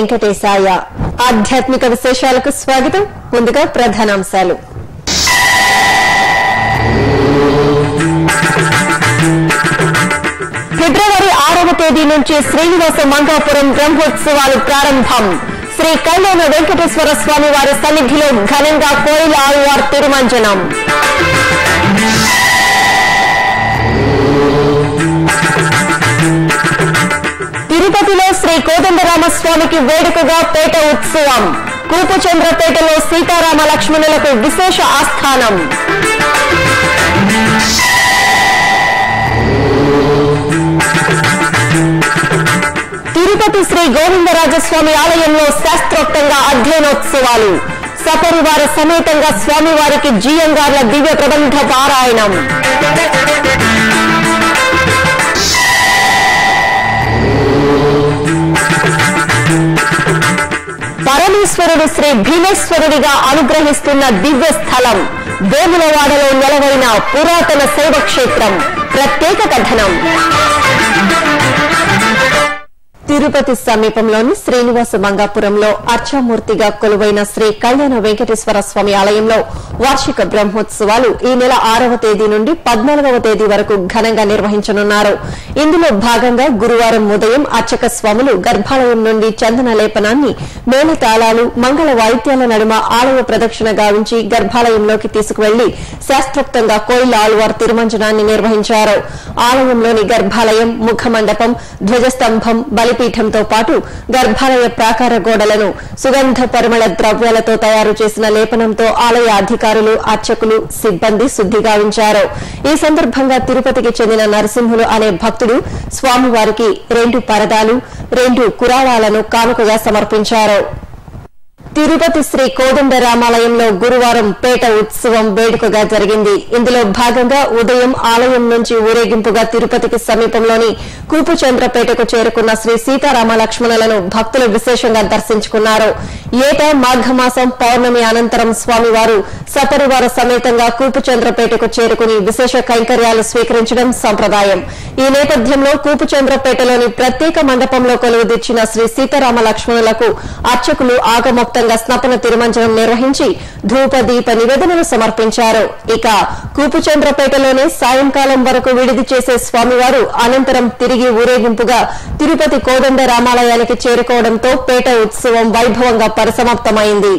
వెంకటేశాయ ఆధ్యాత్మిక విశేషాలకు స్వాగతం ముందుగా ప్రధానాంశాలు ఫిబ్రవరి ఆరవ తేదీ నుంచి శ్రీనివాస మంగాపురం బ్రహ్మోత్సవాలు ప్రారంభం శ్రీ కళ్యాణ వెంకటేశ్వర స్వామి వారి సన్నిధిలో ఘనంగా కోయిల ఆళ్వార్ తిరుమంజనం తిరుపతిలో శ్రీ కోదండరామస్వామికి వేడుకగా పేట ఉత్సవం కూపుచంద్రపేటలో సీతారామ లక్ష్మణులకు విశేష ఆస్థానం తిరుపతి శ్రీ గోవిందరాజస్వామి ఆలయంలో శాస్త్రోక్తంగా అధ్యయనోత్సవాలు సపరివార సమేతంగా స్వామివారికి జీయంగార్ల దివ్య ప్రబంధ పారాయణం పరమేశ్వరుడు శ్రీ భీమేశ్వరుడిగా అనుగ్రహిస్తున్న దివ్య స్థలం వేములవాడలో నెలవైన పురాతన శైవ క్షేత్రం ప్రత్యేక కథనం తిరుపతి సమీపంలోని శ్రీనివాస మంగాపురంలో అర్చామూర్తిగా కొలువైన శ్రీ కళ్యాణ వెంకటేశ్వర స్వామి ఆలయంలో వార్షిక బ్రహ్మోత్సవాలు ఈ నెల ఆరవ తేదీ నుండి పద్నాలుగవ తేదీ వరకు ఘనంగా నిర్వహించనున్నారు ఇందులో భాగంగా గురువారం ఉదయం అర్చక స్వాములు గర్భాలయం నుండి చందన లేపనాన్ని మేళతాళాలు మంగళ వాయిద్యాల నడుమ ఆలయ ప్రదక్షిణ గావించి గర్భాలయంలోకి తీసుకువెళ్లి శాస్త్రోక్తంగా కోయిల ఆళ్వార్ తిరుమంజనాన్ని నిర్వహించారు ఆలయంలోని గర్భాలయం ముఖమండపం ధ్వజస్తంభం బలిపీఠంతో పాటు గర్భాలయ ప్రాకార గోడలను సుగంధ పరిమళ ద్రవ్యాలతో తయారు చేసిన లేపనంతో ఆలయ అధికారులు అర్చకులు సిబ్బంది శుద్ధి గావించారు ఈ సందర్భంగా తిరుపతికి చెందిన నరసింహులు అనే భక్తుడు స్వామివారికి రెండు పరదాలు రెండు కురాళాలను కానుకగా సమర్పించారు తిరుపతి శ్రీ కోదండ రామాలయంలో గురువారం పేట ఉత్సవం వేడుకగా జరిగింది ఇందులో భాగంగా ఉదయం ఆలయం నుంచి ఊరేగింపుగా తిరుపతికి సమీపంలోని కూపుచంద్రపేటకు చేరుకున్న శ్రీ సీతారామ లక్ష్మణులను భక్తులు విశేషంగా దర్శించుకున్నారు ఏటా మాఘమాసం పౌర్ణమి అనంతరం స్వామివారు సపరివార సమేతంగా కూపుచంద్రపేటకు చేరుకుని విశేష కైంకర్యాలు స్వీకరించడం సంప్రదాయం ఈ నేపథ్యంలో కూపుచంద్రపేటలోని ప్రత్యేక మండపంలో కొలువుదీర్చిన శ్రీ సీతారామ లక్ష్మణులకు అర్చకులు ఆగమోక్తంగా స్నపన తిరుమంజనం నిర్వహించి ధూప దీప నివేదనలు సమర్పించారు ఇక కూపుచంద్రపేటలోనే సాయంకాలం వరకు విడిది చేసే స్వామివారు అనంతరం తిరిగి ఊరేగింపుగా తిరుపతి కోదండ రామాలయానికి చేరుకోవడంతో పేట ఉత్సవం వైభవంగా పరిసమాప్తమైంది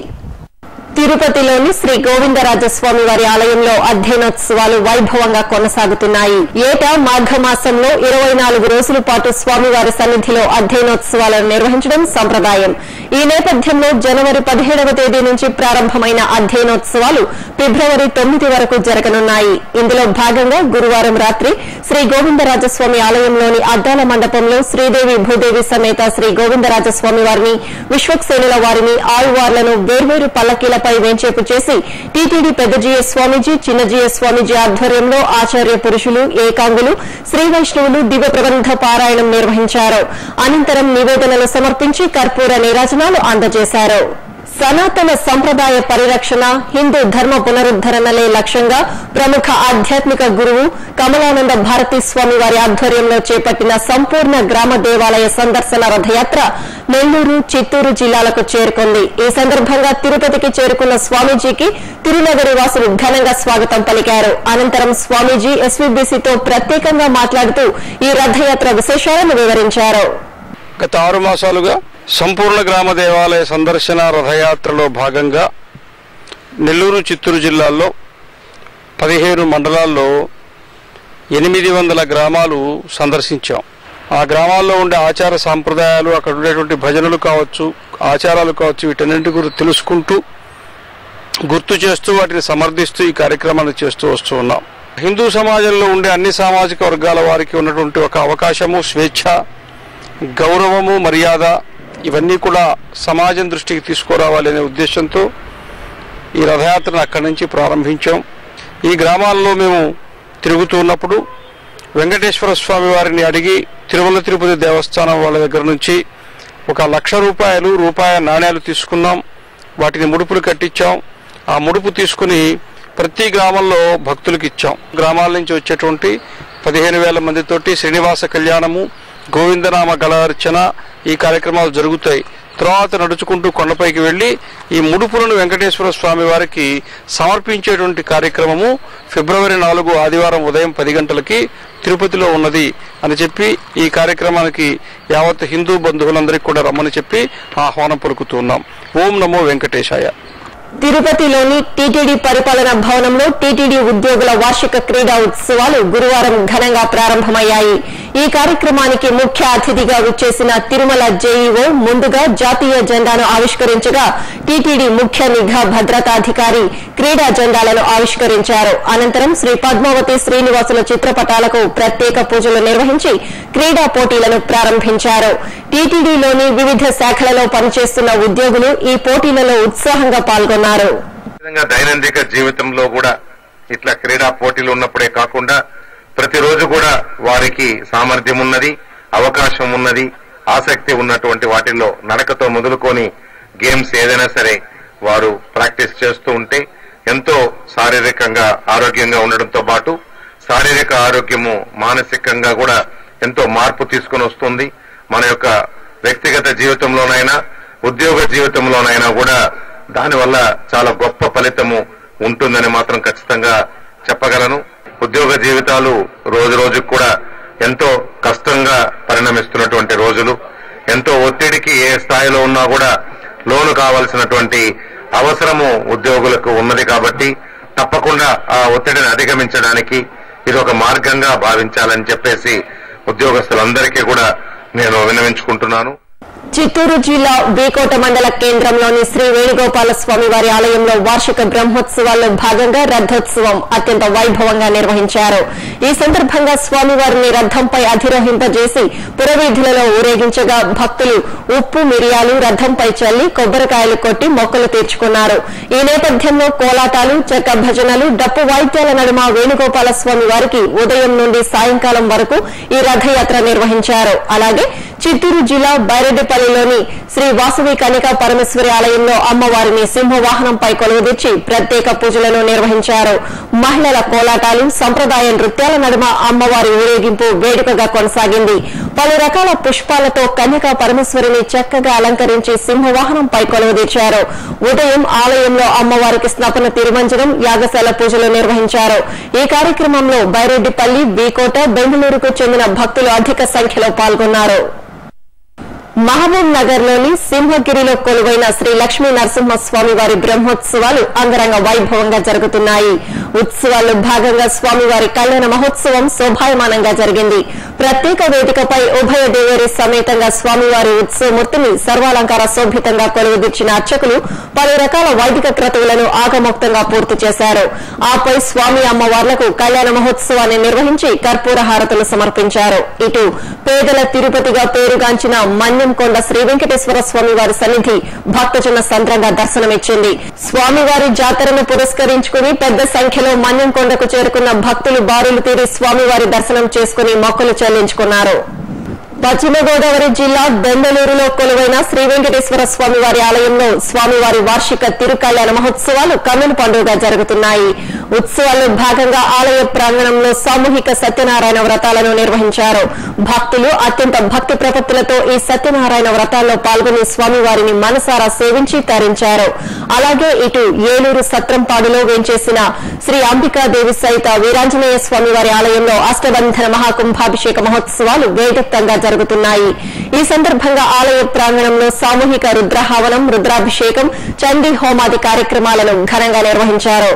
తిరుపతిలోని శ్రీ గోవిందరాజస్వామి వారి ఆలయంలో అధ్యయనోత్సవాలు వైభవంగా కొనసాగుతున్నాయి ఏటా మాఘమాసంలో ఇరవై నాలుగు రోజుల పాటు స్వామివారి సన్నిధిలో అధ్యయనోత్సవాలను నిర్వహించడం సంప్రదాయం ఈ నేపథ్యంలో జనవరి పదిహేడవ తేదీ నుంచి ప్రారంభమైన అధ్యయనోత్సవాలు ఫిబ్రవరి తొమ్మిది వరకు జరగనున్నాయి ఇందులో భాగంగా గురువారం రాత్రి శ్రీ గోవిందరాజస్వామి ఆలయంలోని అద్దాల మండపంలో శ్రీదేవి భూదేవి సమేత శ్రీ గోవిందరాజస్వామి వారిని విశ్వక్సేనుల వారిని ఆళ్వార్లను వేర్వేరు పల్లకీలపై వేంచేపు చేసి టీటీడీ పెద్దజీయ స్వామీజీ చిన్నజీయ స్వామీజీ ఆధ్వర్యంలో ఆచార్య పురుషులు ఏకాంగులు శ్రీ వైష్ణవులు దివ్య ప్రబంధ పారాయణం నిర్వహించారు అనంతరం నివేదనలు సమర్పించి కర్పూర నీరాజనాలు అందజేశారు సనాతన సంప్రదాయ పరిరక్షణ హిందూ ధర్మ పునరుద్దరణలే లక్ష్యంగా ప్రముఖ ఆధ్యాత్మిక గురువు కమలానంద భారతీ స్వామి వారి ఆధ్వర్యంలో చేపట్టిన సంపూర్ణ గ్రామ దేవాలయ సందర్శన రథయాత్ర నెల్లూరు చిత్తూరు జిల్లాలకు చేరుకుంది ఈ సందర్భంగా తిరుపతికి చేరుకున్న స్వామీజీకి తిరునగరి వాసులు ఘనంగా స్వాగతం పలికారు అనంతరం స్వామీజీ ఎస్వీబీసీతో ప్రత్యేకంగా మాట్లాడుతూ ఈ రథయాత్ర విశేషాలను వివరించారు గత ఆరు మాసాలుగా సంపూర్ణ గ్రామ దేవాలయ సందర్శన రథయాత్రలో భాగంగా నెల్లూరు చిత్తూరు జిల్లాల్లో పదిహేను మండలాల్లో ఎనిమిది వందల గ్రామాలు సందర్శించాం ఆ గ్రామాల్లో ఉండే ఆచార సాంప్రదాయాలు అక్కడ ఉండేటువంటి భజనలు కావచ్చు ఆచారాలు కావచ్చు వీటన్నింటి గురించి తెలుసుకుంటూ గుర్తు చేస్తూ వాటిని సమర్థిస్తూ ఈ కార్యక్రమాన్ని చేస్తూ వస్తూ ఉన్నాం హిందూ సమాజంలో ఉండే అన్ని సామాజిక వర్గాల వారికి ఉన్నటువంటి ఒక అవకాశము స్వేచ్ఛ గౌరవము మర్యాద ఇవన్నీ కూడా సమాజం దృష్టికి తీసుకురావాలి అనే ఉద్దేశంతో ఈ రథయాత్రను అక్కడి నుంచి ప్రారంభించాం ఈ గ్రామాల్లో మేము తిరుగుతూ ఉన్నప్పుడు వెంకటేశ్వర స్వామి వారిని అడిగి తిరుమల తిరుపతి దేవస్థానం వాళ్ళ దగ్గర నుంచి ఒక లక్ష రూపాయలు రూపాయ నాణ్యాలు తీసుకున్నాం వాటిని ముడుపులు కట్టించాం ఆ ముడుపు తీసుకుని ప్రతి గ్రామంలో భక్తులకు ఇచ్చాం గ్రామాల నుంచి వచ్చేటువంటి పదిహేను వేల మందితోటి శ్రీనివాస కళ్యాణము గోవిందనామ గళార్చన ఈ కార్యక్రమాలు జరుగుతాయి తర్వాత నడుచుకుంటూ కొండపైకి వెళ్లి ఈ ముడుపులను వెంకటేశ్వర స్వామి వారికి సమర్పించేటువంటి కార్యక్రమము ఫిబ్రవరి నాలుగు ఆదివారం ఉదయం పది గంటలకి తిరుపతిలో ఉన్నది అని చెప్పి ఈ కార్యక్రమానికి యావత్ హిందూ బంధువులందరికీ కూడా రమ్మని చెప్పి ఆహ్వానం పలుకుతున్నాం ఓం నమో వెంకటేశాయ తిరుపతిలోని టీటీడీ పరిపాలనా భవనంలో టీటీడీ ఉద్యోగుల వార్షిక క్రీడా ఉత్సవాలు గురువారం ఘనంగా ప్రారంభమయ్యాయి ఈ కార్యక్రమానికి ముఖ్య అతిథిగా విచ్చేసిన తిరుమల జేఈఓ ముందుగా జాతీయ జెండాను ఆవిష్కరించగా టీటీడీ ముఖ్య నిఘా భద్రతాధికారి క్రీడా జెండాలను ఆవిష్కరించారు అనంతరం శ్రీ పద్మావతి శ్రీనివాసుల చిత్రపటాలకు ప్రత్యేక పూజలు నిర్వహించి క్రీడా పోటీలను ప్రారంభించారు టీటీడీలోని వివిధ శాఖలలో పనిచేస్తున్న ఉద్యోగులు ఈ పోటీలలో ఉత్సాహంగా పాల్గొన్నారు విధంగా దైనందిక జీవితంలో కూడా ఇట్లా క్రీడా పోటీలు ఉన్నప్పుడే కాకుండా ప్రతిరోజు కూడా వారికి సామర్థ్యం ఉన్నది అవకాశం ఉన్నది ఆసక్తి ఉన్నటువంటి వాటిల్లో నడకతో మొదలుకొని గేమ్స్ ఏదైనా సరే వారు ప్రాక్టీస్ చేస్తూ ఉంటే ఎంతో శారీరకంగా ఆరోగ్యంగా ఉండడంతో పాటు శారీరక ఆరోగ్యము మానసికంగా కూడా ఎంతో మార్పు తీసుకొని వస్తుంది మన యొక్క వ్యక్తిగత జీవితంలోనైనా ఉద్యోగ జీవితంలోనైనా కూడా దానివల్ల చాలా గొప్ప ఫలితము ఉంటుందని మాత్రం ఖచ్చితంగా చెప్పగలను ఉద్యోగ జీవితాలు రోజు రోజుకు కూడా ఎంతో కష్టంగా పరిణమిస్తున్నటువంటి రోజులు ఎంతో ఒత్తిడికి ఏ స్థాయిలో ఉన్నా కూడా లోను కావాల్సినటువంటి అవసరము ఉద్యోగులకు ఉన్నది కాబట్టి తప్పకుండా ఆ ఒత్తిడిని అధిగమించడానికి ఇది ఒక మార్గంగా భావించాలని చెప్పేసి ఉద్యోగస్తులందరికీ కూడా నేను విన్నవించుకుంటున్నాను చిత్తూరు జిల్లా బీకోట మండల కేంద్రంలోని శ్రీ వేణుగోపాల స్వామి వారి ఆలయంలో వార్షిక బ్రహ్మోత్సవాల్లో భాగంగా రథోత్సవం అత్యంత వైభవంగా నిర్వహించారు ఈ సందర్భంగా స్వామివారిని రథంపై అధిరోహింపజేసి పురవీధులలో ఊరేగించగా భక్తులు ఉప్పు మిరియాలు రథంపై చల్లి కొబ్బరికాయలు కొట్టి మొక్కలు తీర్చుకున్నారు ఈ నేపథ్యంలో కోలాటాలు చెక్క భజనలు డప్పు వాయిద్యాల నడుమ వేణుగోపాల స్వామి వారికి ఉదయం నుండి సాయంకాలం వరకు ఈ రథయాత్ర నిర్వహించారు అలాగే చిత్తూరు జిల్లా బైరెడ్డిపల్లిలోని శ్రీ వాసవి కనికా పరమేశ్వరి ఆలయంలో అమ్మవారిని సింహవాహనంపై కొలువుదీర్చి ప్రత్యేక పూజలను నిర్వహించారు మహిళల కోలాటాలు సంప్రదాయ నృత్యాల నడుమ అమ్మవారి ఊరేగింపు వేడుకగా కొనసాగింది పలు రకాల పుష్పాలతో కన్యకా పరమేశ్వరిని చక్కగా అలంకరించి సింహవాహనంపై కొలువుదీర్చారు ఉదయం ఆలయంలో అమ్మవారికి స్నపన తిరుమంజనం యాగశాల పూజలు నిర్వహించారు ఈ కార్యక్రమంలో బైరెడ్డిపల్లి బీకోట బెంగళూరుకు చెందిన భక్తులు అధిక సంఖ్యలో పాల్గొన్నారు మహబూబ్ నగర్ లోని సింహగిరిలో కొలువైన శ్రీ లక్ష్మీ నరసింహస్వామి వారి బ్రహ్మోత్సవాలు అంగరంగ వైభవంగా జరుగుతున్నాయి ఉత్సవాల్లో భాగంగా స్వామివారి కళ్యాణ మహోత్సవం శోభాయమానంగా జరిగింది ప్రత్యేక వేదికపై ఉభయ దేవేరి సమేతంగా స్వామివారి ఉత్సవమూర్తిని సర్వాలంకార శోభితంగా కొలువుదీర్చిన అర్చకులు పలు రకాల వైదిక క్రతువులను ఆగమోక్తంగా పూర్తి చేశారు ఆపై స్వామి అమ్మవార్లకు కళ్యాణ మహోత్సవాన్ని నిర్వహించి కర్పూర హారతులు సమర్పించారు ఇటు పేదల తిరుపతిగా పేరుగాంచిన మన్యంకొండ శ్రీ వెంకటేశ్వర స్వామి వారి సన్నిధి భక్తజన సంద్రంగా దర్శనమిచ్చింది స్వామివారి జాతరను పురస్కరించుకుని పెద్ద సంఖ్యలో మన్యంకొండకు చేరుకున్న భక్తులు బారులు తీరి స్వామివారి దర్శనం చేసుకుని మొక్కులు చెల్లించుకున్నారు పశ్చిమ గోదావరి జిల్లా బెంగళూరులో కొలువైన శ్రీ వెంకటేశ్వర స్వామివారి ఆలయంలో స్వామివారి వార్షిక తిరుకళ్యాణ మహోత్సవాలు కన్నుల పండుగగా జరుగుతున్నాయి ఉత్సవాల్లో భాగంగా ఆలయ ప్రాంగణంలో సామూహిక సత్యనారాయణ వ్రతాలను నిర్వహించారు భక్తులు అత్యంత భక్తి ప్రపత్తులతో ఈ సత్యనారాయణ వ్రతాల్లో పాల్గొని స్వామివారిని మనసారా సేవించి తరించారు అలాగే ఇటు ఏలూరు సత్రంపాడులో వేంచేసిన శ్రీ అంబికాదేవి సహిత వీరాంజనేయ స్వామివారి ఆలయంలో అష్టబంధన మహాకుంభాభిషేక మహోత్సవాలు వేగత్తంగా జరుగుతున్నాయి ఈ సందర్భంగా ఆలయ ప్రాంగణంలో సామూహిక రుద్రహావనం రుద్రాభిషేకం చండీ హోమాది కార్యక్రమాలను ఘనంగా నిర్వహించారు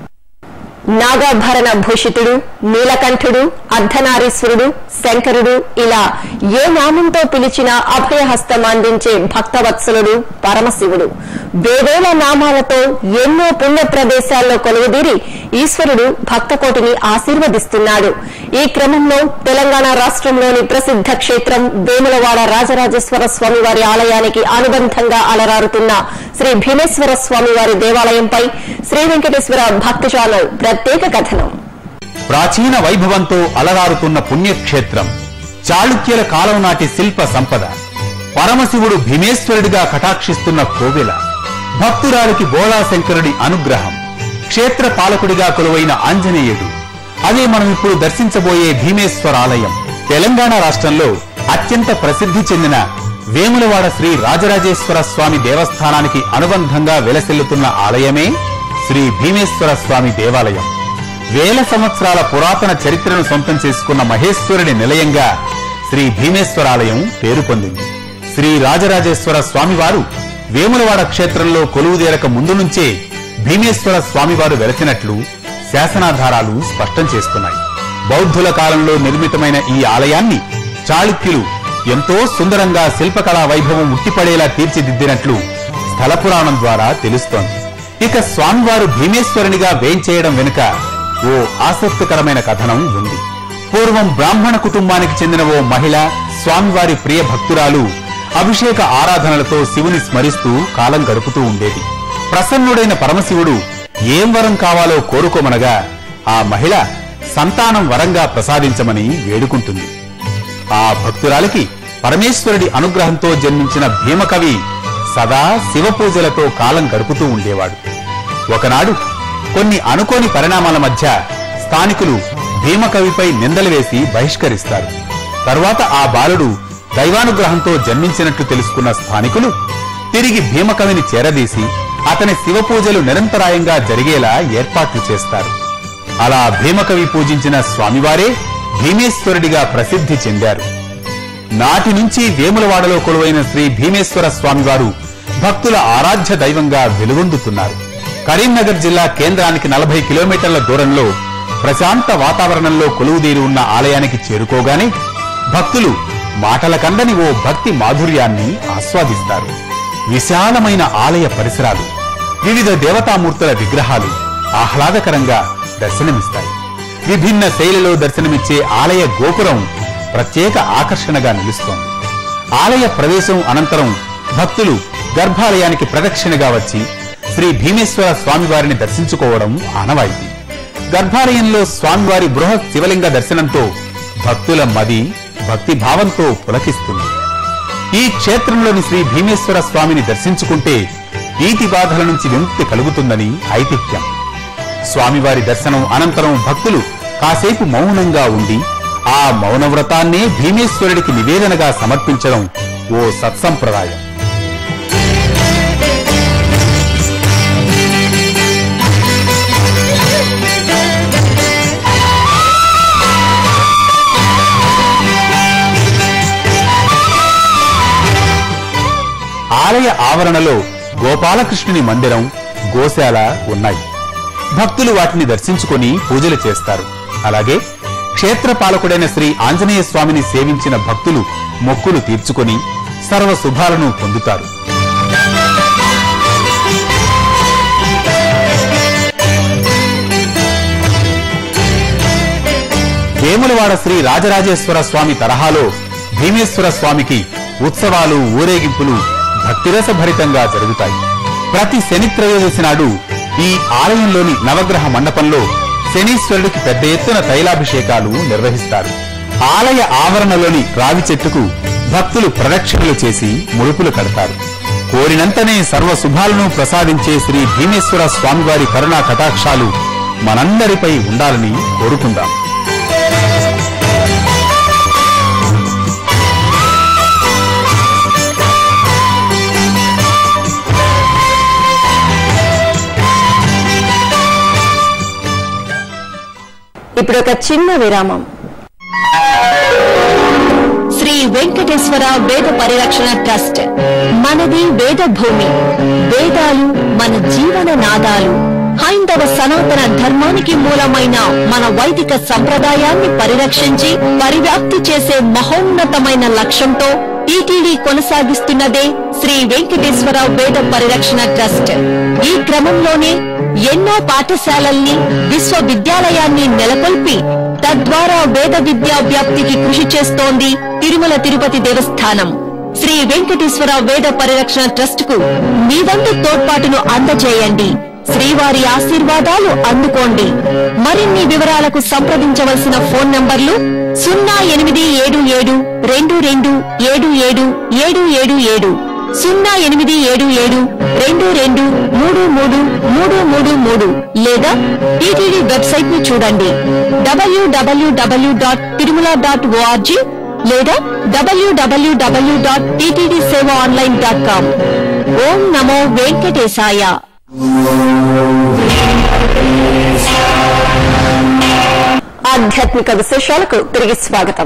నాగాభరణ భూషితుడు నీలకంఠుడు అర్ధనారీశ్వరుడు శంకరుడు ఇలా ఏ నామంతో పిలిచినా అభయహస్తం అందించే భక్తవత్సలుడు పరమశివుడు వేవేల నామాలతో ఎన్నో పుణ్య ప్రదేశాల్లో కొలువుదీరి ఈశ్వరుడు భక్తకోటిని ఆశీర్వదిస్తున్నాడు ఈ క్రమంలో తెలంగాణ రాష్ట్రంలోని ప్రసిద్ధ క్షేత్రం వేములవాడ రాజరాజేశ్వర స్వామివారి ఆలయానికి అనుబంధంగా అలరారుతున్న శ్రీ భీమేశ్వర స్వామివారి దేవాలయంపై శ్రీ వెంకటేశ్వర భక్తి ఛానల్ ప్రత్యేక కథనం ప్రాచీన వైభవంతో అలరారుతున్న పుణ్యక్షేత్రం చాళుక్యుల కాలం నాటి శిల్ప సంపద పరమశివుడు భీమేశ్వరుడిగా కటాక్షిస్తున్న కోవెల భక్తురాలికి బోళాశంకరుడి అనుగ్రహం క్షేత్ర పాలకుడిగా కొలువైన ఆంజనేయుడు అదే మనం ఇప్పుడు దర్శించబోయే భీమేశ్వర ఆలయం తెలంగాణ రాష్ట్రంలో అత్యంత ప్రసిద్ధి చెందిన వేములవాడ శ్రీ రాజరాజేశ్వర స్వామి దేవస్థానానికి అనుబంధంగా వెలసిల్లుతున్న ఆలయమే శ్రీ భీమేశ్వర స్వామి దేవాలయం వేల సంవత్సరాల పురాతన చరిత్రను సొంతం చేసుకున్న మహేశ్వరుడి నిలయంగా శ్రీ భీమేశ్వరాలయం పేరు పొందింది శ్రీ రాజరాజేశ్వర స్వామివారు వేములవాడ క్షేత్రంలో కొలువుదేరక ముందు నుంచే భీమేశ్వర స్వామివారు వెలసినట్లు శాసనాధారాలు స్పష్టం చేస్తున్నాయి బౌద్ధుల కాలంలో నిర్మితమైన ఈ ఆలయాన్ని చాళుక్యులు ఎంతో సుందరంగా శిల్పకళా వైభవం ఉట్టిపడేలా తీర్చిదిద్దినట్లు స్థల పురాణం ద్వారా తెలుస్తోంది ఇక స్వామివారు భీమేశ్వరునిగా వేంచేయడం వెనుక ఓ ఆసక్తికరమైన కథనం ఉంది పూర్వం బ్రాహ్మణ కుటుంబానికి చెందిన ఓ మహిళ స్వామివారి ప్రియ భక్తురాలు అభిషేక ఆరాధనలతో శివుని స్మరిస్తూ కాలం గడుపుతూ ఉండేది ప్రసన్నుడైన పరమశివుడు ఏం వరం కావాలో కోరుకోమనగా ఆ మహిళ సంతానం వరంగా ప్రసాదించమని వేడుకుంటుంది ఆ భక్తురాలికి పరమేశ్వరుడి అనుగ్రహంతో జన్మించిన భీమకవి సదా శివ పూజలతో కాలం గడుపుతూ ఉండేవాడు ఒకనాడు కొన్ని అనుకోని పరిణామాల మధ్య స్థానికులు భీమకవిపై నిందలు వేసి బహిష్కరిస్తారు తరువాత ఆ బాలుడు దైవానుగ్రహంతో జన్మించినట్లు తెలుసుకున్న స్థానికులు తిరిగి భీమకవిని చేరదీసి అతని శివ పూజలు నిరంతరాయంగా జరిగేలా ఏర్పాట్లు చేస్తారు అలా భీమకవి పూజించిన స్వామివారే భీమేశ్వరుడిగా ప్రసిద్ధి చెందారు నాటి నుంచి వేములవాడలో కొలువైన శ్రీ భీమేశ్వర స్వామివారు భక్తుల ఆరాధ్య దైవంగా వెలుగొందుతున్నారు కరీంనగర్ జిల్లా కేంద్రానికి నలభై కిలోమీటర్ల దూరంలో ప్రశాంత వాతావరణంలో కొలువుదీరి ఉన్న ఆలయానికి చేరుకోగానే భక్తులు మాటల కందని ఓ భక్తి మాధుర్యాన్ని ఆస్వాదిస్తారు విశాలమైన ఆలయ పరిసరాలు వివిధ దేవతామూర్తుల విగ్రహాలు ఆహ్లాదకరంగా దర్శనమిస్తాయి విభిన్న శైలిలో దర్శనమిచ్చే ఆలయ గోపురం ప్రత్యేక ఆకర్షణగా నిలుస్తోంది ఆలయ ప్రవేశం అనంతరం భక్తులు గర్భాలయానికి ప్రదక్షిణగా వచ్చి శ్రీ భీమేశ్వర స్వామివారిని దర్శించుకోవడం ఆనవాయితీ గర్భాలయంలో స్వామివారి బృహత్ శివలింగ దర్శనంతో భక్తుల మది భక్తి భావంతో పులకిస్తుంది ఈ క్షేత్రంలోని శ్రీ భీమేశ్వర స్వామిని దర్శించుకుంటే ఈతి బాధల నుంచి విముక్తి కలుగుతుందని ఐతిహ్యం స్వామివారి దర్శనం అనంతరం భక్తులు కాసేపు మౌనంగా ఉండి ఆ మౌన వ్రతాన్నే భీమేశ్వరుడికి నివేదనగా సమర్పించడం ఓ సత్సంప్రదాయం ఆలయ ఆవరణలో గోపాలకృష్ణుని మందిరం గోశాల ఉన్నాయి భక్తులు వాటిని దర్శించుకొని పూజలు చేస్తారు అలాగే క్షేత్రపాలకుడైన శ్రీ ఆంజనేయ స్వామిని సేవించిన భక్తులు మొక్కులు తీర్చుకొని సర్వ శుభాలను పొందుతారు వేములవాడ శ్రీ రాజరాజేశ్వర స్వామి తరహాలో భీమేశ్వర స్వామికి ఉత్సవాలు ఊరేగింపులు భక్తిరస భరితంగా జరుగుతాయి ప్రతి శని త్రయోదశి నాడు ఈ ఆలయంలోని నవగ్రహ మండపంలో శనీశ్వరుడికి పెద్ద ఎత్తున తైలాభిషేకాలు నిర్వహిస్తారు ఆలయ ఆవరణలోని రావి చెట్టుకు భక్తులు ప్రదక్షిణలు చేసి ముడుపులు కడతారు కోరినంతనే సర్వ శుభాలను ప్రసాదించే శ్రీ భీమేశ్వర స్వామివారి కరుణా కటాక్షాలు మనందరిపై ఉండాలని కోరుకుందాం ఇప్పుడు ఒక చిన్న విరామం శ్రీ వెంకటేశ్వర వేద పరిరక్షణ ట్రస్ట్ మనది వేద భూమి వేదాలు మన జీవన నాదాలు హైందవ సనాతన ధర్మానికి మూలమైన మన వైదిక సంప్రదాయాన్ని పరిరక్షించి పరివ్యాప్తి చేసే మహోన్నతమైన లక్ష్యంతో టీటీడీ కొనసాగిస్తున్నదే శ్రీ వెంకటేశ్వర వేద పరిరక్షణ ట్రస్ట్ ఈ క్రమంలోనే ఎన్నో పాఠశాలల్ని విశ్వవిద్యాలయాన్ని నెలకొల్పి తద్వారా వేద విద్యా వ్యాప్తికి కృషి చేస్తోంది తిరుమల తిరుపతి దేవస్థానం శ్రీ వెంకటేశ్వర వేద పరిరక్షణ ట్రస్ట్ కు మీ వంతు తోడ్పాటును అందజేయండి శ్రీవారి ఆశీర్వాదాలు అందుకోండి మరిన్ని వివరాలకు సంప్రదించవలసిన ఫోన్ నంబర్లు సున్నా ఎనిమిది ఏడు ఏడు రెండు రెండు ఏడు ఏడు ఏడు ఏడు ఏడు సున్నా ఎనిమిది ఏడు ఏడు రెండు రెండు మూడు మూడు మూడు మూడు మూడు లేదా టీటీడీ వెబ్సైట్ ను చూడండి డబ్ల్యూడబ్ల్యూడబ్ల్యూ డాట్ తిరుమల డాట్ ఓఆర్జీ లేదా డబ్ల్యూడబ్ల్యూడబ్ల్యూ dot TTD seva online dot com ఓం నమో వెంకటేశాయ ఆధ్యాత్మిక విశేషాలకు తిరిగి స్వాగతం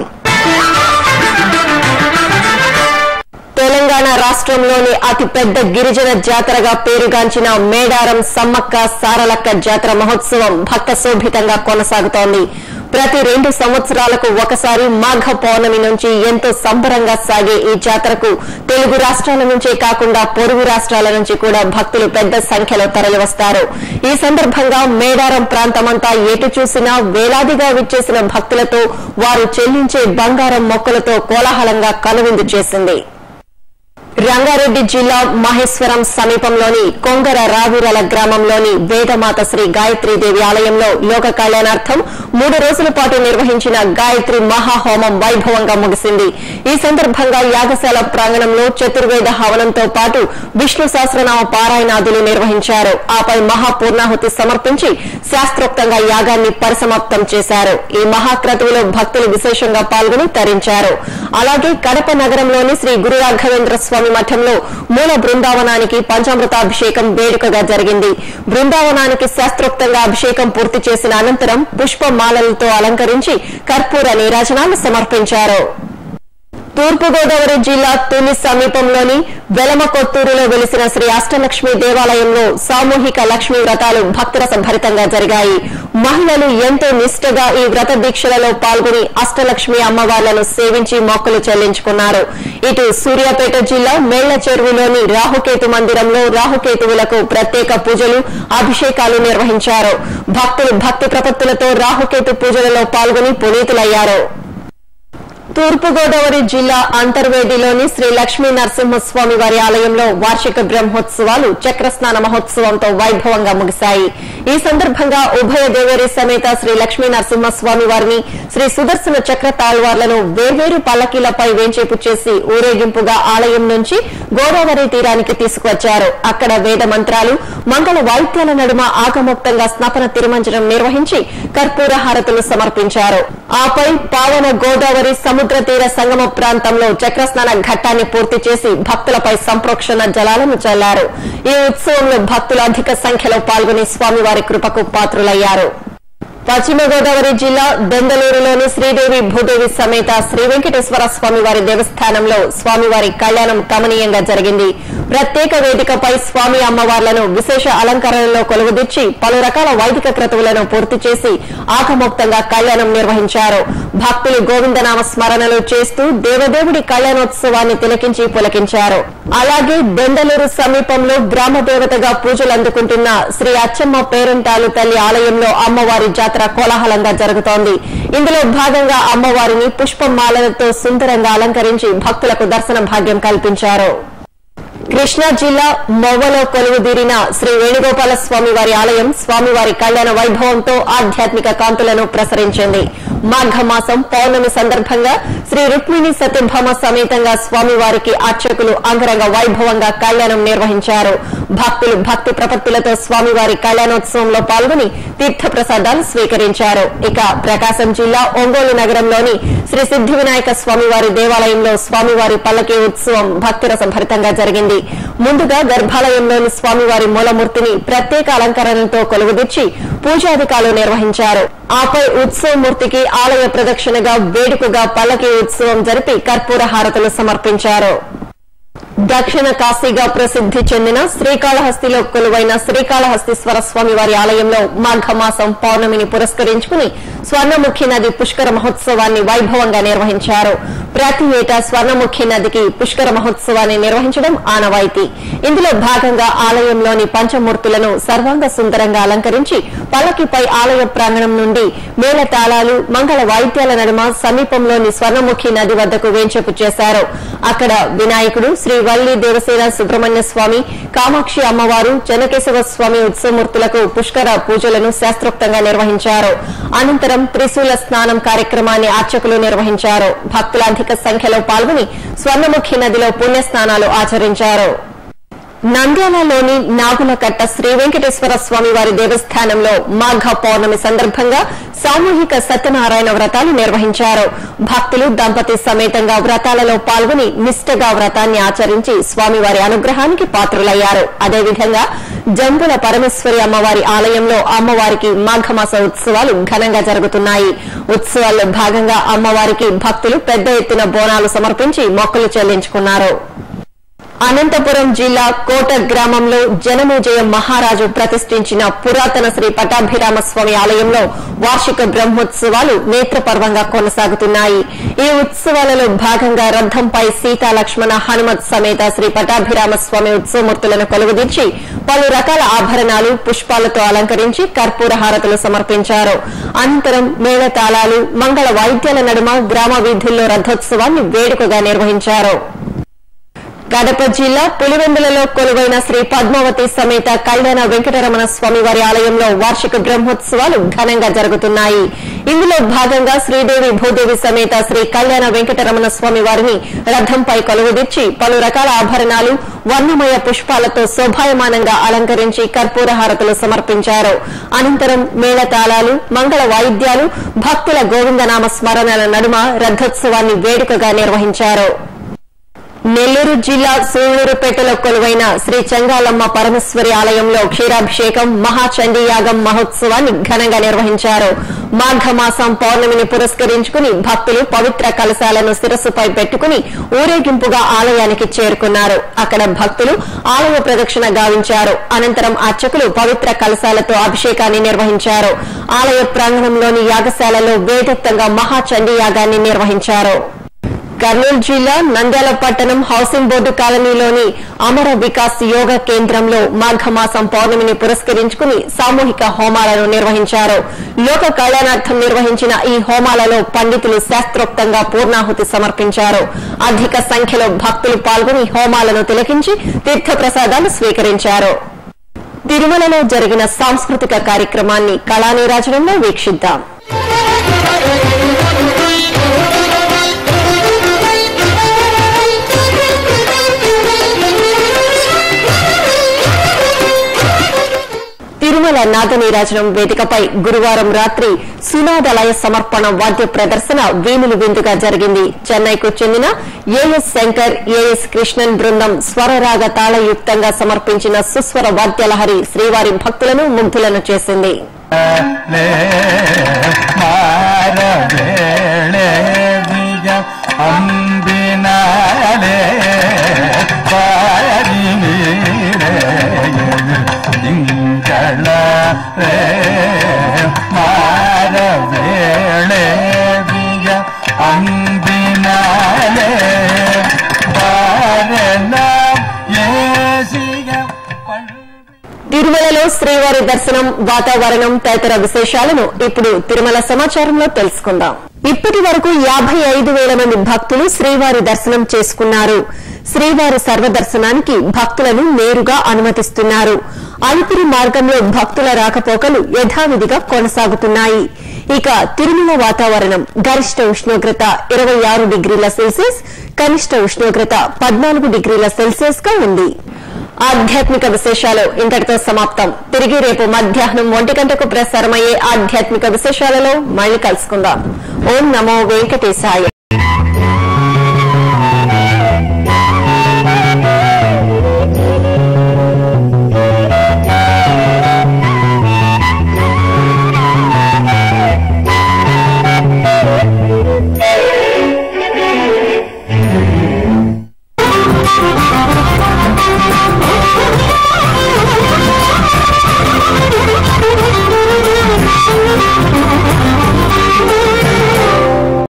తెలంగాణ రాష్ట్రంలోని అతిపెద్ద గిరిజన జాతరగా పేరుగాంచిన మేడారం సమ్మక్క సారలక్క జాతర మహోత్సవం భక్త శోభితంగా కొనసాగుతోంది ప్రతి రెండు సంవత్సరాలకు ఒకసారి మాఘ పౌర్ణమి నుంచి ఎంతో సంబరంగా సాగే ఈ జాతరకు తెలుగు రాష్ట్రాల నుంచే కాకుండా పొరుగు రాష్ట్రాల నుంచి కూడా భక్తులు పెద్ద సంఖ్యలో తరలివస్తారు ఈ సందర్భంగా మేడారం ప్రాంతమంతా ఎటు చూసినా వేలాదిగా విచ్చేసిన భక్తులతో వారు చెల్లించే బంగారం మొక్కలతో కోలాహలంగా కనువిందు చేసింది రంగారెడ్డి జిల్లా మహేశ్వరం సమీపంలోని కొంగర రావిరల గ్రామంలోని వేదమాత శ్రీ గాయత్రీదేవి ఆలయంలో లోక కళ్యాణార్థం మూడు రోజుల పాటు నిర్వహించిన గాయత్రి మహాహోమం వైభవంగా ముగిసింది ఈ సందర్భంగా యాగశాల ప్రాంగణంలో చతుర్వేద హవనంతో పాటు విష్ణు సహస్రనామ పారాయణాదులు నిర్వహించారు ఆపై మహాపూర్ణాహుతి సమర్పించి శాస్త్రోక్తంగా యాగాన్ని పరిసమాప్తం చేశారు ఈ మహాక్రతువులో భక్తులు విశేషంగా పాల్గొని తరించారు అలాగే కడప నగరంలోని శ్రీ గురు రాఘవేంద్ర స్వామి మఠంలో మూల బృందావనానికి పంచామృతాభిషేకం వేడుకగా జరిగింది బృందావనానికి శాస్త్రోక్తంగా అభిషేకం పూర్తి చేసిన అనంతరం పుష్పమాలలతో అలంకరించి కర్పూర నీరాజనాలు సమర్పించారు తూర్పుగోదావరి జిల్లా తుని సమీపంలోని వెలమకొత్తూరులో వెలిసిన శ్రీ అష్టలక్ష్మి దేవాలయంలో సామూహిక లక్ష్మీ వ్రతాలు భక్తురస భరితంగా జరిగాయి మహిళలు ఎంతో నిష్ఠగా ఈ వ్రత దీక్షలలో పాల్గొని అష్టలక్ష్మి అమ్మవార్లను సేవించి మొక్కులు చెల్లించుకున్నారు ఇటు సూర్యాపేట జిల్లా మేళ్ల చెరువులోని రాహుకేతు మందిరంలో రాహుకేతువులకు ప్రత్యేక పూజలు అభిషేకాలు నిర్వహించారు భక్తులు భక్తి ప్రపత్తులతో రాహుకేతు పూజలలో పాల్గొని పునీతులయ్యారు తూర్పుగోదావరి జిల్లా అంతర్వేదిలోని శ్రీ లక్ష్మీ నరసింహస్వామి వారి ఆలయంలో వార్షిక బ్రహ్మోత్సవాలు చక్రస్నాన మహోత్సవంతో వైభవంగా ముగిశాయి ఈ సందర్భంగా ఉభయ దేవేరి సమేత శ్రీ లక్ష్మీ నరసింహస్వామి వారిని శ్రీ సుదర్శన చక్ర తాళ్వార్లను వేర్వేరు పల్లకీలపై వేంచేపు చేసి ఊరేగింపుగా ఆలయం నుంచి గోదావరి తీరానికి తీసుకువచ్చారు అక్కడ వేద మంత్రాలు మంగళ వాయిద్యాల నడుమ ఆగమోక్తంగా స్నపన తిరుమంజనం నిర్వహించి కర్పూర హారతులు సమర్పించారు ఆపై పావన గోదావరి సముద్ర తీర సంగమ ప్రాంతంలో చక్రస్నాన ఘట్టాన్ని పూర్తి చేసి భక్తులపై సంప్రోక్షణ జలాలను చల్లారు ఈ ఉత్సవంలో భక్తులు అధిక సంఖ్యలో పాల్గొని స్వామివారి కృపకు పాత్రులయ్యారు పశ్చిమ గోదావరి జిల్లా దెందలూరులోని శ్రీదేవి భూదేవి సమేత శ్రీ వెంకటేశ్వర స్వామివారి దేవస్థానంలో స్వామివారి కళ్యాణం కమనీయంగా జరిగింది ప్రత్యేక వేదికపై స్వామి అమ్మవార్లను విశేష అలంకరణలో కొలువుదీర్చి పలు రకాల వైదిక క్రతువులను పూర్తి చేసి ఆకమోక్తంగా కళ్యాణం నిర్వహించారు భక్తులు గోవిందనామ స్మరణలు చేస్తూ దేవదేవుడి కళ్యాణోత్సవాన్ని తిలకించి పులకించారు అలాగే దెందలూరు సమీపంలో గ్రామ దేవతగా పూజలు అందుకుంటున్న శ్రీ అచ్చమ్మ పేరంటాలు తల్లి ఆలయంలో అమ్మవారి జాతర కోలాహలంగా జరుగుతోంది ఇందులో భాగంగా అమ్మవారిని పుష్పమాలలతో సుందరంగా అలంకరించి భక్తులకు దర్శన భాగ్యం కల్పించారు కృష్ణా జిల్లా మొవ్వలో కొలువుదీరిన శ్రీ వేణుగోపాల స్వామి వారి ఆలయం స్వామివారి కళ్యాణ వైభవంతో ఆధ్యాత్మిక కాంతులను ప్రసరించింది మాఘమాసం పౌర్ణమి సందర్భంగా శ్రీ రుక్మిణి సత్యభామ సమేతంగా స్వామివారికి అర్చకులు అంగరంగ వైభవంగా కళ్యాణం నిర్వహించారు భక్తులు భక్తి ప్రపత్తులతో స్వామివారి కళ్యాణోత్సవంలో పాల్గొని తీర్థ ప్రసాదాలు స్వీకరించారు ఇక ప్రకాశం జిల్లా ఒంగోలు నగరంలోని శ్రీ సిద్ది వినాయక స్వామివారి దేవాలయంలో స్వామివారి పల్లకి ఉత్సవం భక్తిరస భరితంగా జరిగింది ముందుగా గర్భాలయంలోని స్వామివారి మూలమూర్తిని ప్రత్యేక అలంకరణలతో కొలువుదీర్చి పూజాధికారులు నిర్వహించారు ఆపై ఉత్సవమూర్తికి ఆలయ ప్రదక్షిణగా వేడుకగా పల్లకి ఉత్సవం జరిపి కర్పూర హారతులు సమర్పించారు దక్షిణ కాశీగా ప్రసిద్ది చెందిన శ్రీకాళహస్తిలో కొలువైన శ్రీకాళహస్తీశ్వర స్వామి వారి ఆలయంలో మాఘమాసం పౌర్ణమిని పురస్కరించుకుని స్వర్ణముఖి నది పుష్కర మహోత్సవాన్ని వైభవంగా నిర్వహించారు ప్రతి ఏటా స్వర్ణముఖి నదికి పుష్కర మహోత్సవాన్ని నిర్వహించడం ఆనవాయితీ ఇందులో భాగంగా ఆలయంలోని పంచమూర్తులను సర్వాంగ సుందరంగా అలంకరించి పల్లకిపై ఆలయ ప్రాంగణం నుండి మేళ తాళాలు మంగళ వాయిద్యాల నడుమ సమీపంలోని స్వర్ణముఖి నది వద్దకు వేంచేపు చేశారు అక్కడ వినాయకుడు శ్రీ వల్లి దేవసేన సుబ్రహ్మణ్య స్వామి కామాక్షి అమ్మవారు చెన్నకేశవ స్వామి ఉత్సవమూర్తులకు పుష్కర పూజలను శాస్త్రోక్తంగా నిర్వహించారు అనంతరం త్రిశూల స్నానం కార్యక్రమాన్ని అర్చకులు నిర్వహించారు భక్తుల అధిక సంఖ్యలో పాల్గొని స్వర్ణముఖి నదిలో పుణ్య స్నానాలు ఆచరించారు నంద్యాలలోని నాగులకట్ట శ్రీ వెంకటేశ్వర స్వామి వారి దేవస్థానంలో మాఘ పౌర్ణమి సందర్భంగా సామూహిక సత్యనారాయణ వ్రతాలు నిర్వహించారు భక్తులు దంపతి సమేతంగా వ్రతాలలో పాల్గొని నిష్ఠగా వ్రతాన్ని ఆచరించి స్వామివారి అనుగ్రహానికి పాత్రులయ్యారు అదేవిధంగా జంబుల పరమేశ్వరి అమ్మవారి ఆలయంలో అమ్మవారికి మాఘమాస ఉత్సవాలు ఘనంగా జరుగుతున్నాయి ఉత్సవాల్లో భాగంగా అమ్మవారికి భక్తులు పెద్ద ఎత్తున బోనాలు సమర్పించి మొక్కులు చెల్లించుకున్నారు అనంతపురం జిల్లా కోట గ్రామంలో జనమేజయ మహారాజు ప్రతిష్ఠించిన పురాతన శ్రీ పటాభిరామ స్వామి ఆలయంలో వార్షిక బ్రహ్మోత్సవాలు నేత్రపర్వంగా కొనసాగుతున్నాయి ఈ ఉత్సవాలలో భాగంగా రథంపై సీతా లక్ష్మణ హనుమత్ సమేత శ్రీ పటాభిరామ స్వామి ఉత్సవమూర్తులను కొలువుదీర్చి పలు రకాల ఆభరణాలు పుష్పాలతో అలంకరించి కర్పూర హారతులు సమర్పించారు అనంతరం మేళతాళాలు మంగళ వాయిద్యాల నడుమ గ్రామ వీధుల్లో రథోత్సవాన్ని వేడుకగా నిర్వహించారు కడప జిల్లా పులివెందులలో కొలువైన శ్రీ పద్మావతి సమేత కళ్యాణ వెంకటరమణ స్వామి వారి ఆలయంలో వార్షిక బ్రహ్మోత్సవాలు ఘనంగా జరుగుతున్నాయి ఇందులో భాగంగా శ్రీదేవి భూదేవి సమేత శ్రీ కళ్యాణ వెంకటరమణ స్వామి వారిని రథంపై కొలువుదీర్చి పలు రకాల ఆభరణాలు వర్ణమయ పుష్పాలతో శోభాయమానంగా అలంకరించి కర్పూర హారతులు సమర్పించారు అనంతరం మేళతాళాలు మంగళ వాయిద్యాలు భక్తుల గోవిందనామ స్మరణల నడుమ రథోత్సవాన్ని వేడుకగా నిర్వహించారు నెల్లూరు జిల్లా సూళ్లూరుపేటలో కొలువైన శ్రీ చెంగాలమ్మ పరమేశ్వరి ఆలయంలో క్షీరాభిషేకం మహాచండీ యాగం మహోత్సవాన్ని ఘనంగా నిర్వహించారు మాఘమాసం పౌర్ణమిని పురస్కరించుకుని భక్తులు పవిత్ర కలశాలను శిరస్సుపై పెట్టుకుని ఊరేగింపుగా ఆలయానికి చేరుకున్నారు అక్కడ భక్తులు ఆలయ ప్రదక్షిణ గావించారు అనంతరం అర్చకులు పవిత్ర కలశాలతో అభిషేకాన్ని నిర్వహించారు ఆలయ ప్రాంగణంలోని యాగశాలలో వేదత్తంగా మహాచండీ యాగాన్ని నిర్వహించారు కర్నూలు జిల్లా నంద్యాల పట్టణం హౌసింగ్ బోర్డు కాలనీలోని అమర వికాస్ యోగా కేంద్రంలో మాఘమాసం పౌర్ణమిని పురస్కరించుకుని సామూహిక హోమాలను నిర్వహించారు లోక కళ్యాణార్థం నిర్వహించిన ఈ హోమాలలో పండితులు శాస్త్రోక్తంగా పూర్ణాహుతి సమర్పించారు అధిక సంఖ్యలో భక్తులు పాల్గొని హోమాలను తిలకించి తీర్థప్రసాదాలు స్వీకరించారు తిరుమలలో జరిగిన సాంస్కృతిక కార్యక్రమాన్ని కళానీరాజనంలో వీక్షిద్దాం తిరుమల నాదనీరాజనం వేదికపై గురువారం రాత్రి సునాదలయ సమర్పణ వాద్య ప్రదర్శన వీణులు విందుగా జరిగింది చెన్నైకు చెందిన ఏఎస్ శంకర్ ఏఎస్ కృష్ణన్ బృందం స్వరరాగ తాళయుక్తంగా సమర్పించిన సుస్వర వాద్యలహరి శ్రీవారి భక్తులను ముగ్ధులను చేసింది മാരവേളേ വിജ അമ്പിനാലേ തിങ്കള മാരവേളേ വിജ അമ്പിനാലേ പാരലാം യേശിക പള്ളി తిరుమలలో శ్రీవారి దర్శనం వాతావరణం తదితర విశేషాలను ఇప్పుడు తిరుమల సమాచారంలో తెలుసుకుందాం ఇప్పటి వరకు యాభై ఐదు వేల మంది భక్తులు శ్రీవారి దర్శనం చేసుకున్నారు శ్రీవారి సర్వదర్శనానికి భక్తులను నేరుగా అనుమతిస్తున్నారు అలిపిరి మార్గంలో భక్తుల రాకపోకలు యథావిధిగా కొనసాగుతున్నాయి ఇక తిరుమల వాతావరణం గరిష్ట ఉష్ణోగ్రత ఇరవై ఆరు డిగ్రీల సెల్సియస్ కనిష్ట ఉష్ణోగ్రత పద్నాలుగు డిగ్రీల సెల్సియస్ గా ఉంది ఆధ్యాత్మిక విశేషాలు ఇంతటితో సమాప్తం తిరిగి రేపు మధ్యాహ్నం ఒంటి గంటకు ప్రసారమయ్యే ఆధ్యాత్మిక విశేషాలలో మళ్ళీ కలుసుకుందాం ఓం నమో వెంకటేశాయ